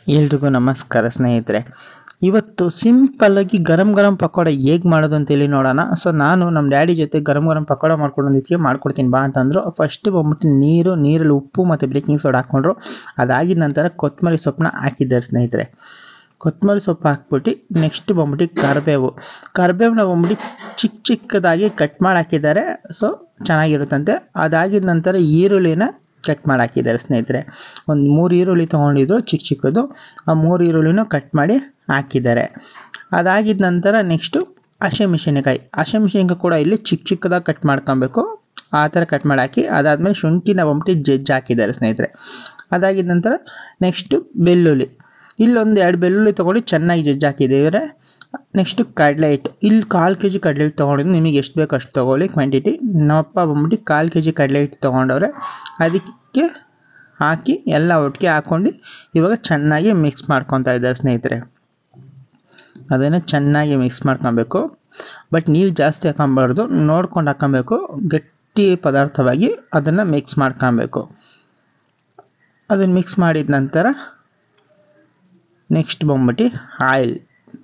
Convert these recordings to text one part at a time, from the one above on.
ಎಲ್ರಿಗೂ ನಮಸ್ಕಾರ ಸ್ನೇಹಿತರೆ ಇವತ್ತು ಸಿಂಪಲ್ಲಾಗಿ ಗರಂ ಗರಂ ಪಕೋಡ ಹೇಗೆ ಮಾಡೋದು ಅಂತೇಳಿ ನೋಡೋಣ ಸೊ ನಾನು ನಮ್ಮ ಡ್ಯಾಡಿ ಜೊತೆ ಗರಂ ಗರಂ ಪಕೋಡ ಮಾಡ್ಕೊಡೋದಕ್ಕೆ ಮಾಡ್ಕೊಡ್ತೀನಿ ಬಾ ಅಂತಂದರು ಫಸ್ಟ್ ಬಂದ್ಬಿಟ್ಟು ನೀರು ನೀರಲ್ಲಿ ಉಪ್ಪು ಮತ್ತು ಬೇಕಿಂಗ್ ಸೋಡಾ ಹಾಕ್ಕೊಂಡ್ರು ಅದಾಗಿದ ನಂತರ ಕೊತ್ತಂಬರಿ ಸೊಪ್ಪನ್ನ ಹಾಕಿದ್ದಾರೆ ಸ್ನೇಹಿತರೆ ಕೊತ್ತಂಬರಿ ಸೊಪ್ಪು ಹಾಕ್ಬಿಟ್ಟು ನೆಕ್ಸ್ಟ್ ಬಂದ್ಬಿಟ್ಟು ಕರಿಬೇವು ಕರಿಬೇವನ್ನ ಬಂದ್ಬಿಟ್ಟು ಚಿಕ್ಕ ಚಿಕ್ಕದಾಗಿ ಕಟ್ ಮಾಡಿ ಹಾಕಿದ್ದಾರೆ ಸೊ ಚೆನ್ನಾಗಿರುತ್ತಂತೆ ಅದಾಗಿದ ನಂತರ ಈರುಳ್ಳಿನ ಕಟ್ ಮಾಡಿ ಹಾಕಿದ್ದಾರೆ ಸ್ನೇಹಿತರೆ ಒಂದು ಮೂರು ಈರುಳ್ಳಿ ತೊಗೊಂಡಿದ್ದು ಚಿಕ್ಕ ಚಿಕ್ಕದು ಆ ಮೂರು ಈರುಳ್ಳಿನೂ ಕಟ್ ಮಾಡಿ ಹಾಕಿದ್ದಾರೆ ಅದಾಗಿದ ನಂತರ ನೆಕ್ಸ್ಟು ಹಸಿಮೆಣಸಿನಕಾಯಿ ಹಸಿಮೆಣಸಿನಕಾಯಿ ಕೂಡ ಇಲ್ಲಿ ಚಿಕ್ಕ ಚಿಕ್ಕದಾಗಿ ಕಟ್ ಮಾಡ್ಕೊಬೇಕು ಆ ಥರ ಕಟ್ ಮಾಡಿ ಹಾಕಿ ಅದಾದಮೇಲೆ ಶುಂಠಿನ ಬಂದ್ಬಿಟ್ಟು ಜಜ್ಜಿ ಹಾಕಿದ್ದಾರೆ ಸ್ನೇಹಿತರೆ ಅದಾಗಿದ ನಂತರ ನೆಕ್ಸ್ಟು ಬೆಳ್ಳುಳ್ಳಿ ಇಲ್ಲೊಂದು ಎರಡು ಬೆಳ್ಳುಳ್ಳಿ ತೊಗೊಂಡು ಚೆನ್ನಾಗಿ ಜಜ್ಜಿ ಹಾಕಿದ್ದೀವಿ ನೆಕ್ಸ್ಟು ಕಡಲೆ ಹಿಟ್ಟು ಇಲ್ಲಿ ಕಾಲು ಕೆ ಜಿ ಕಡಲೆ ಹಿಟ್ಟು ತೊಗೊಂಡಿದ್ದು ನಿಮಗೆ ಎಷ್ಟು ಬೇಕು ಅಷ್ಟು ತೊಗೊಳ್ಳಿ ಕ್ವಾಂಟಿಟಿ ನಮ್ಮಪ್ಪ ಬಂದ್ಬಿಟ್ಟು ಕಾಲು ಕೆ ಜಿ ಕಡಲೆ ಹಿಟ್ಟು ತೊಗೊಂಡವ್ರೆ ಅದಕ್ಕೆ ಹಾಕಿ ಎಲ್ಲ ಒಟ್ಟಿಗೆ ಹಾಕ್ಕೊಂಡು ಇವಾಗ ಚೆನ್ನಾಗಿ ಮಿಕ್ಸ್ ಮಾಡ್ಕೊತಾ ಇದ್ದಾರೆ ಸ್ನೇಹಿತರೆ ಅದನ್ನು ಚೆನ್ನಾಗಿ ಮಿಕ್ಸ್ ಮಾಡ್ಕೊಬೇಕು ಬಟ್ ನೀರು ಜಾಸ್ತಿ ಹಾಕೊಬಾರ್ದು ನೋಡ್ಕೊಂಡು ಹಾಕೊಬೇಕು ಗಟ್ಟಿ ಪದಾರ್ಥವಾಗಿ ಅದನ್ನು ಮಿಕ್ಸ್ ಮಾಡ್ಕೊಬೇಕು ಅದನ್ನು ಮಿಕ್ಸ್ ಮಾಡಿದ ನಂತರ ನೆಕ್ಸ್ಟ್ ಬಂದ್ಬಿಟ್ಟು ಆಯಿಲ್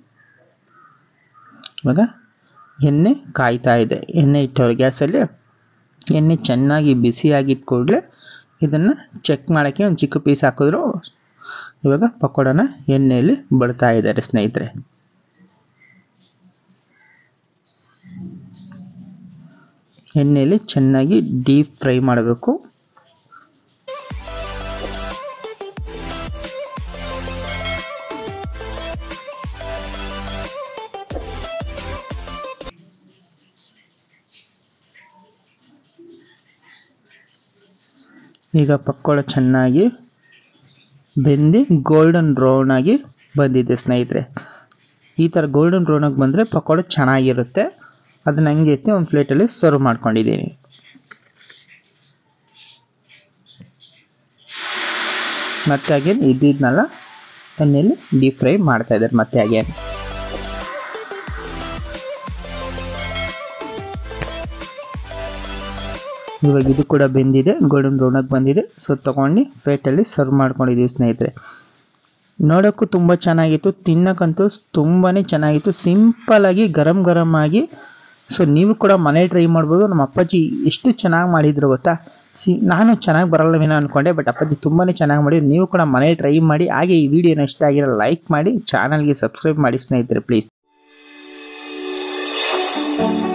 ಇವಾಗ ಎಣ್ಣೆ ಕಾಯ್ತಾ ಇದೆ ಎಣ್ಣೆ ಇಟ್ಟವ್ರೆ ಗ್ಯಾಸಲ್ಲಿ ಎಣ್ಣೆ ಚೆನ್ನಾಗಿ ಬಿಸಿಯಾಗಿದ್ದ ಕೂಡಲೇ ಇದನ್ನು ಚೆಕ್ ಮಾಡೋಕ್ಕೆ ಒಂದು ಚಿಕ್ಕ ಪೀಸ್ ಹಾಕಿದ್ರು ಇವಾಗ ಪಕೋಡನ ಎಣ್ಣೆಯಲ್ಲಿ ಬಿಡ್ತಾ ಇದ್ದಾರೆ ಸ್ನೇಹಿತರೆ ಎಣ್ಣೆಯಲ್ಲಿ ಚೆನ್ನಾಗಿ ಡೀಪ್ ಫ್ರೈ ಮಾಡಬೇಕು ಈಗ ಪಕೋಡ ಚೆನ್ನಾಗಿ ಬೆಂದು ಗೋಲ್ಡನ್ ಬ್ರೌನ್ ಆಗಿ ಬಂದಿದೆ ಸ್ನೇಹಿತರೆ ಈ ಥರ ಗೋಲ್ಡನ್ ಬ್ರೌನ್ ಆಗಿ ಬಂದರೆ ಪಕೋಡ ಚೆನ್ನಾಗಿರುತ್ತೆ ಅದನ್ನ ಹಂಗೆ ಎತ್ತಿ ಒಂದು ಪ್ಲೇಟಲ್ಲಿ ಸರ್ವ್ ಮಾಡ್ಕೊಂಡಿದ್ದೀನಿ ಮತ್ತೆ ಹಾಗೆ ಇದ್ದಿದ್ನೆಲ್ಲ ಎಣ್ಣೆಯಲ್ಲಿ ಡೀಪ್ ಫ್ರೈ ಮಾಡ್ತಾ ಇದ್ದಾರೆ ಮತ್ತೆ ಹಾಗೆ ಇವಾಗ ಇದು ಕೂಡ ಬೆಂದಿದೆ ಗೋಲ್ಡನ್ ಬ್ರೌನ್ ಆಗಿ ಬಂದಿದೆ ಸೊ ತೊಗೊಂಡು ಪ್ಲೇಟಲ್ಲಿ ಸರ್ವ್ ಮಾಡ್ಕೊಂಡಿದ್ದೀವಿ ಸ್ನೇಹಿತರೆ ನೋಡೋಕ್ಕೂ ತುಂಬ ಚೆನ್ನಾಗಿತ್ತು ತಿನ್ನೋಕ್ಕಂತೂ ತುಂಬಾ ಚೆನ್ನಾಗಿತ್ತು ಸಿಂಪಲ್ಲಾಗಿ ಗರಂ ಗರಮ್ ಆಗಿ ಸೊ ನೀವು ಕೂಡ ಮನೆ ಟ್ರೈ ಮಾಡ್ಬೋದು ನಮ್ಮ ಅಪ್ಪಾಜಿ ಎಷ್ಟು ಚೆನ್ನಾಗಿ ಮಾಡಿದ್ರು ಗೊತ್ತಾ ಸಿ ನಾನು ಚೆನ್ನಾಗಿ ಬರಲ್ಲವೇನೋ ಅಂದ್ಕೊಂಡೆ ಬಟ್ ಅಪ್ಪಾಜಿ ತುಂಬಾ ಚೆನ್ನಾಗಿ ಮಾಡಿ ನೀವು ಕೂಡ ಮನೆ ಟ್ರೈ ಮಾಡಿ ಹಾಗೆ ಈ ವಿಡಿಯೋನ ಇಷ್ಟ ಆಗಿರೋ ಲೈಕ್ ಮಾಡಿ ಚಾನಲ್ಗೆ ಸಬ್ಸ್ಕ್ರೈಬ್ ಮಾಡಿ ಸ್ನೇಹಿತರೆ ಪ್ಲೀಸ್